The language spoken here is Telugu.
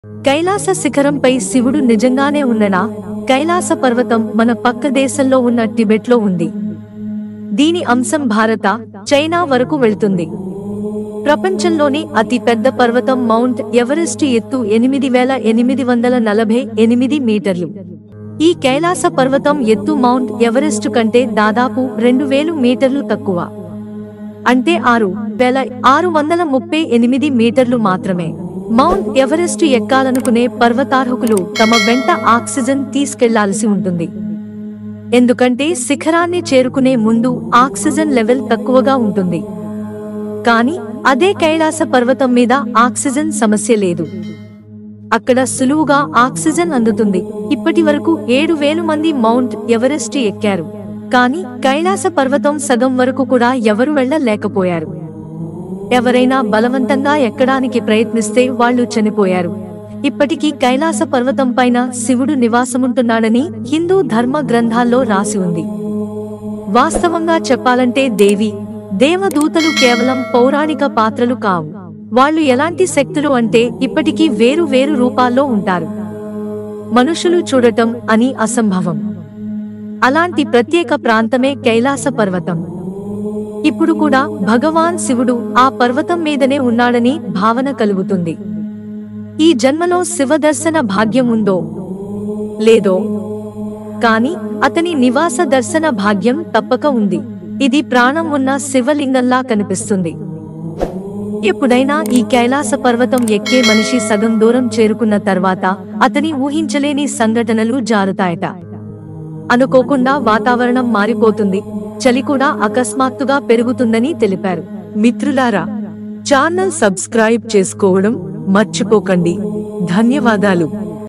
కైలాస శిఖరంపై శివుడు నిజంగానే ఉన్ననా కైలాస పర్వతం మన పక్క దేశంలో ఉన్న టిబెట్లో ఉంది దీని అంశం భారత చైనా వరకు వెళ్తుంది ప్రపంచంలోని అతి పెద్ద పర్వతం మౌంట్ ఎవరెస్ట్ ఎత్తు ఎనిమిది వేల ఎనిమిది వందల నలభై ఎనిమిది మీటర్లు ఈ కైలాస పర్వతం ఎత్తు మౌంట్ ఎవరెస్ట్ కంటే దాదాపు రెండు వేలు మీటర్లు తక్కువ అంటే ఆరు వేల ఆరు వందల ముప్పై ఎనిమిది మీటర్లు మాత్రమే మౌంట్ ఎవరెస్ట్ ఎక్కాలనుకునే పర్వతారోహకులు తమ వెంట ఆక్సిజన్ తీసుకెళ్లాల్సి ఉంటుంది ఎందుకంటే శిఖరాన్ని చేరుకునే ముందు ఆక్సిజన్ లెవెల్ తక్కువగా ఉంటుంది కానీ అదే కైలాస పర్వతం మీద ఆక్సిజన్ సమస్య లేదు అక్కడ సులువుగా ఆక్సిజన్ అందుతుంది ఇప్పటి వరకు ఏడు వేలు మంది మౌంట్ ఎవరెస్ట్ ఎక్కారు కానీ కైలాస పర్వతం సగం వరకు కూడా ఎవరు వెళ్ళలేకపోయారు ఎవరైనా బలవంతంగా ఎక్కడానికి ప్రయత్నిస్తే వాళ్ళు చనిపోయారు ఇప్పటికీ కైలాస పర్వతం పైన శివుడు నివాసముంటున్నాడని హిందూ ధర్మ గ్రంథాల్లో రాసి ఉంది వాస్తవంగా చెప్పాలంటే దేవి దేవదూతలు కేవలం పౌరాణిక పాత్రలు కావు వాళ్ళు ఎలాంటి శక్తులు అంటే ఇప్పటికీ వేరు వేరు రూపాల్లో ఉంటారు మనుషులు చూడటం అని అసంభవం అలాంటి ప్రత్యేక ప్రాంతమే కైలాస పర్వతం ఇప్పుడు కూడా భగవాన్ శివుడు ఆ పర్వతం మీదనే ఉన్నాడని భావన కలుగుతుంది ఈ జన్మలో శివ దర్శన భాగ్యం ఉందో లేదో కాని అతని నివాస దర్శన భాగ్యం తప్పక ఉంది ఇది ప్రాణం ఉన్న శివలింగంలా కనిపిస్తుంది ఎప్పుడైనా ఈ కైలాస పర్వతం ఎక్కే మనిషి సగం దూరం చేరుకున్న తర్వాత అతని ఊహించలేని సంఘటనలు జారుతాయట అనుకోకుండా వాతావరణం మారిపోతుంది చలి కూడా అకస్మాత్తుగా పెరుగుతుందని తెలిపారు మిత్రులారా ఛానల్ సబ్స్క్రైబ్ చేసుకోవడం మర్చిపోకండి ధన్యవాదాలు